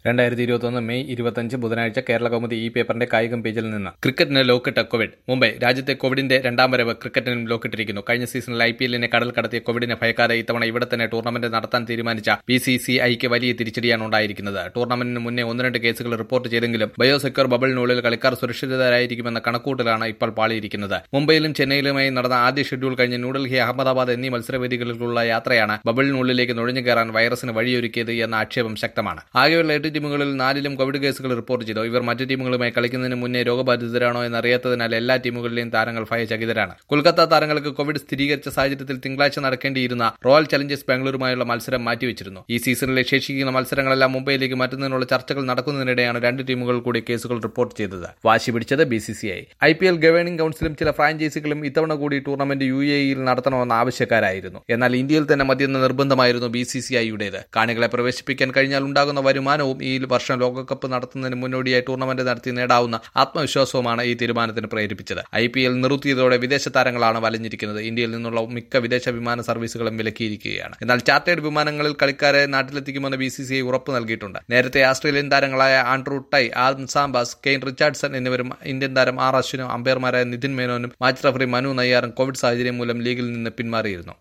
രണ്ടായിരത്തി ഇരുപത്തൊന്ന് മെയ് ഇരുപത്തഞ്ച് ബുധനാഴ്ച കേരള കൗമുദി ഈ പേപ്പറിന്റെ കായികം പേജിൽ നിന്ന് ക്രിക്കറ്റിന് ലോക്കിട്ട കോവിഡ് മുംബൈ രാജ്യത്തെ കോവിഡിന്റെ രണ്ടാം വരവ് ക്രിക്കറ്റിനും ലോക്കിട്ടിരിക്കുന്നു കഴിഞ്ഞ സീസണിൽ ഐ പി എല്ലിനെ കടൽ കടത്തിയ കോവിഡിനെ ഭയക്കാതെ ഇത്തവണ ഇവിടെ തന്നെ ടൂർണമെന്റ് നടത്താൻ തീരുമാനിച്ച ബി സി സി ഐക്ക് വലിയ തിരിച്ചടിയാണ് ഉണ്ടായിരിക്കുന്നത് ടൂർണമെന്റിന് മുന്നേ ഒന്ന് രണ്ട് കേസുകൾ റിപ്പോർട്ട് ചെയ്തെങ്കിലും ബയോസെക്യൂർ ബബിളിനുള്ളിൽ കളിക്കാർ സുരക്ഷിതരായിരിക്കുമെന്ന കണക്കൂട്ടലാണ് ഇപ്പോൾ പാളിയിരിക്കുന്നത് മുംബൈയിലും ചെന്നൈയിലുമായി നടന്ന ആദ്യ ഷെഡ്യൂൾ കഴിഞ്ഞ് ന്യൂഡൽഹി അഹമ്മദാബാദ് എന്നീ മത്സരവേദികളിലുള്ള യാത്രയാണ് ബബിളിനുള്ളിലേക്ക് നുഴഞ്ഞു കയറാൻ വൈറസിന് വഴിയൊരുക്കിയത് എന്ന ആക്ഷേപം ശക്തമാണ് ആകെയുള്ള എട്ട് ടീമുകളിൽ നാലിലും കോവിഡ് കേസുകൾ റിപ്പോർട്ട് ചെയ്തു ഇവർ മറ്റു ടീമുകളുമായി കളിക്കുന്നതിന് മുന്നേ രോഗബാധിതരാണോ എന്നറിയാത്തതിനാൽ എല്ലാ ടീമുകളിലെയും താരങ്ങൾ ഭയചകിതരാണ് കൊൽക്കത്ത താരങ്ങൾക്ക് കോവിഡ് സ്ഥിരീകരിച്ച സാഹചര്യത്തിൽ തിങ്കളാഴ്ച നടക്കേണ്ടിയിരുന്ന റോയൽ ചലഞ്ചേഴ്സ് ബാംഗ്ലൂരുമായുള്ള മത്സരം മാറ്റിവെച്ചിരുന്നു ഈ സീസണിലെ ശേഷിക്കുന്ന മത്സരങ്ങളെല്ലാം മുംബൈയിലേക്ക് മാറ്റുന്നതിനുള്ള ചർച്ചകൾ നടക്കുന്നതിനിടെയാണ് രണ്ട് ടീമുകൾ കൂടി കേസുകൾ റിപ്പോർട്ട് ചെയ്തത് വാശി പിടിച്ചത് B C C I I P L governing കൌൺസിലും ചില ഫ്രാഞ്ചൈസികളും ഇത്തവണ കൂടി ടൂർണമെന്റ് യു എ ഇയിൽ നടത്തണമെന്ന ആവശ്യക്കാരായിരുന്നു എന്നാൽ ഇന്ത്യയിൽ തന്നെ മതിയെന്ന നിർബന്ധമായിരുന്നു ബി സി സി ഐയുടേത് കാണികളെ പ്രവേശിപ്പിക്കാൻ കഴിഞ്ഞാൽ ഉണ്ടാകുന്ന വരുമാനവും ഈ വർഷം ലോകകപ്പ് നടത്തുന്നതിന് മുന്നോടിയായി ടൂർണമെന്റ് നടത്തി നേടാവുന്ന ആത്മവിശ്വാസവുമാണ് ഈ തീരുമാനത്തിന് പ്രേരിപ്പിച്ചത് ഐ പി എൽ നിർത്തിയതോടെ വിദേശ താരങ്ങളാണ് വലഞ്ഞിരിക്കുന്നത് ഇന്ത്യയിൽ നിന്നുള്ള മിക്ക വിദേശ വിമാന സർവീസുകളും വിലക്കിയിരിക്കുകയാണ് എന്നാൽ ചാർട്ടേഡ് വിമാനങ്ങളിൽ കളിക്കാരെ നാട്ടിലെത്തിക്കുമെന്ന് ബി സി സി ഐ ഉറപ്പ് നൽകിയിട്ടുണ്ട് നേരത്തെ ആസ്ട്രേലിയൻ താരങ്ങളായ ആൻഡ്രൂ ടൈ ആദം സാംബാസ് കെയ്ൻ റിച്ചാർഡ്സൺ എന്നിവരും ഇന്ത്യൻ താരം ആർ അശ്വിനും അമ്പയർമാരായ നിതിൻ മേനോനും മാച്ച് റഫറി മനു നയ്യാറും കോവിഡ് സാഹചര്യം മൂലം ലീഗിൽ നിന്ന് പിന്മാറിയിരുന്നു